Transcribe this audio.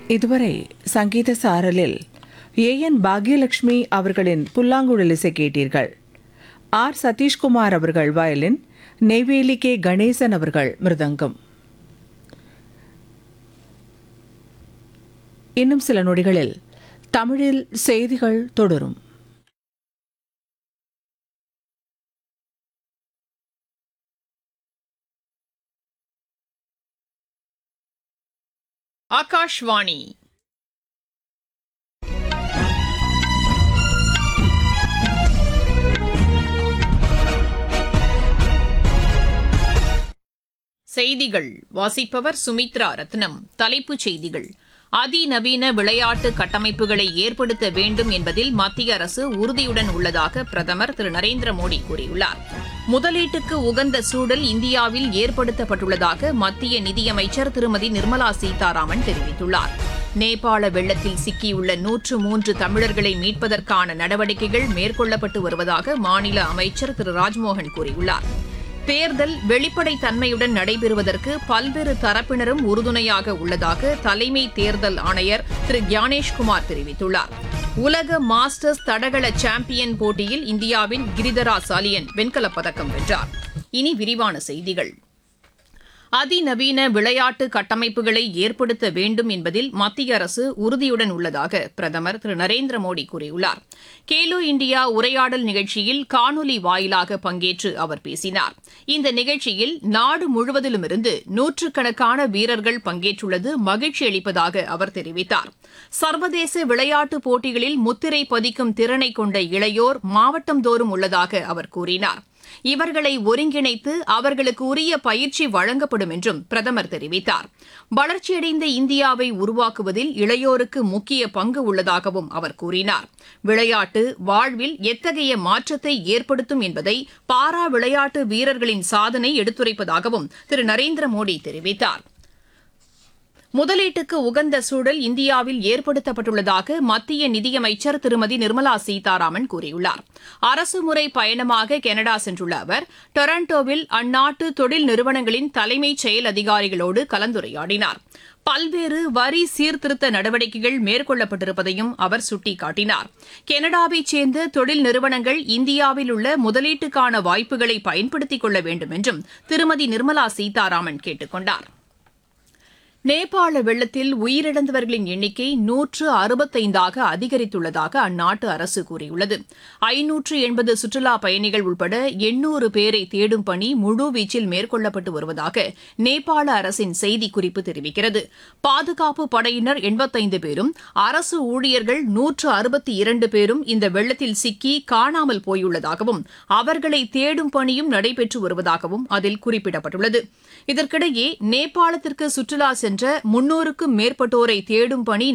இதுவரை சங்கீத சாரலில் ஏ என் பாக்யலட்சுமி அவர்களின் புல்லாங்குழல் இசை கேட்டீர்கள் ஆர் சதீஷ்குமார் அவர்கள் வயலின் நெய்வேலி கே கணேசன் அவர்கள் மிருதங்கம் இன்னும் சில நொடிகளில் தமிழில் செய்திகள் தொடரும் ஆகாஷ்வாணி செய்திகள் வாசிப்பவர் சுமித்ரா ரத்னம் தலைப்புச் செய்திகள் அதிநவீன விளையாட்டு கட்டமைப்புகளை ஏற்படுத்த வேண்டும் என்பதில் மத்திய அரசு உறுதியுடன் உள்ளதாக பிரதமர் திரு நரேந்திர மோடி கூறியுள்ளார் முதலீட்டுக்கு உகந்த சூழல் இந்தியாவில் ஏற்படுத்தப்பட்டுள்ளதாக மத்திய நிதியமைச்சர் திருமதி நிர்மலா சீதாராமன் தெரிவித்துள்ளார் நேபாள வெள்ளத்தில் சிக்கியுள்ள நூற்று மூன்று தமிழர்களை மீட்பதற்கான நடவடிக்கைகள் மேற்கொள்ளப்பட்டு வருவதாக மாநில அமைச்சர் திரு ராஜ்மோகன் கூறியுள்ளார் தேர்தல் வெளிப்படைத் தன்மையுடன் நடைபெறுவதற்கு பல்வேறு தரப்பினரும் உறுதுணையாக உள்ளதாக தலைமை தேர்தல் ஆணையர் திரு ஞானேஷ்குமார் தெரிவித்துள்ளார் உலக மாஸ்டர்ஸ் தடகள சாம்பியன் போட்டியில் இந்தியாவின் கிரிதரா சாலியன் வெண்கலப் பதக்கம் வென்றார் இனி விரிவான செய்திகள் அதிநவீன விளையாட்டு கட்டமைப்புகளை ஏற்படுத்த வேண்டும் என்பதில் மத்திய அரசு உறுதியுடன் உள்ளதாக பிரதமர் திரு நரேந்திர மோடி கூறியுள்ளார் கேலோ இந்தியா உரையாடல் நிகழ்ச்சியில் காணொலி வாயிலாக பங்கேற்று அவர் பேசினார் இந்த நிகழ்ச்சியில் நாடு முழுவதிலுமிருந்து நூற்றுக்கணக்கான வீரர்கள் பங்கேற்றுள்ளது மகிழ்ச்சி அளிப்பதாக அவர் தெரிவித்தார் சர்வதேச விளையாட்டுப் போட்டிகளில் முத்திரை பதிக்கும் திறனை கொண்ட இளையோர் மாவட்டந்தோறும் உள்ளதாக அவர் கூறினார் இவர்களை ஒருங்கிணைத்து அவர்களுக்கு உரிய பயிற்சி வழங்கப்படும் என்றும் பிரதமர் தெரிவித்தார் வளர்ச்சியடைந்த இந்தியாவை உருவாக்குவதில் இளையோருக்கு முக்கிய பங்கு உள்ளதாகவும் அவர் கூறினார் விளையாட்டு வாழ்வில் எத்தகைய மாற்றத்தை ஏற்படுத்தும் என்பதை பாரா விளையாட்டு வீரர்களின் சாதனை எடுத்துரைப்பதாகவும் திரு நரேந்திர மோடி தெரிவித்தார் முதலீட்டுக்கு உகந்த சூழல் இந்தியாவில் ஏற்படுத்தப்பட்டுள்ளதாக மத்திய நிதியமைச்சர் திருமதி நிர்மலா சீதாராமன் கூறியுள்ளார் அரசுமுறை பயணமாக கனடா சென்றுள்ள அவர் டொரண்டோவில் அந்நாட்டு தொழில் நிறுவனங்களின் தலைமைச் செயல் அதிகாரிகளோடு கலந்துரையாடினார் பல்வேறு வரி சீர்திருத்த நடவடிக்கைகள் மேற்கொள்ளப்பட்டிருப்பதையும் அவர் சுட்டிக்காட்டினார் கனடாவைச் சேர்ந்த தொழில் நிறுவனங்கள் இந்தியாவில் உள்ள முதலீட்டுக்கான வாய்ப்புகளை பயன்படுத்திக் கொள்ள வேண்டும் என்றும் திருமதி நிர்மலா சீதாராமன் கேட்டுக் கொண்டார் நேபாள வெள்ளத்தில் உயிரிழந்தவர்களின் எண்ணிக்கை நூற்று அறுபத்தைந்தாக அதிகரித்துள்ளதாக அந்நாட்டு அரசு கூறியுள்ளது ஐநூற்று எண்பது சுற்றுலா பயணிகள் உட்பட எண்ணூறு பேரை தேடும் பணி முழுவீச்சில் மேற்கொள்ளப்பட்டு வருவதாக நேபாள அரசின் செய்திக்குறிப்பு தெரிவிக்கிறது பாதுகாப்பு படையினர் எண்பத்தைந்து பேரும் அரசு ஊழியர்கள் நூற்று அறுபத்தி இரண்டு பேரும் இந்த வெள்ளத்தில் சிக்கி காணாமல் போயுள்ளதாகவும் அவர்களை தேடும் பணியும் நடைபெற்று வருவதாகவும் அதில் குறிப்பிடப்பட்டுள்ளது இதற்கிடையே நேபாளத்திற்கு சுற்றுலா சென்ற முன்னூறுக்கும் மேற்பட்டோரை தேடும் பணி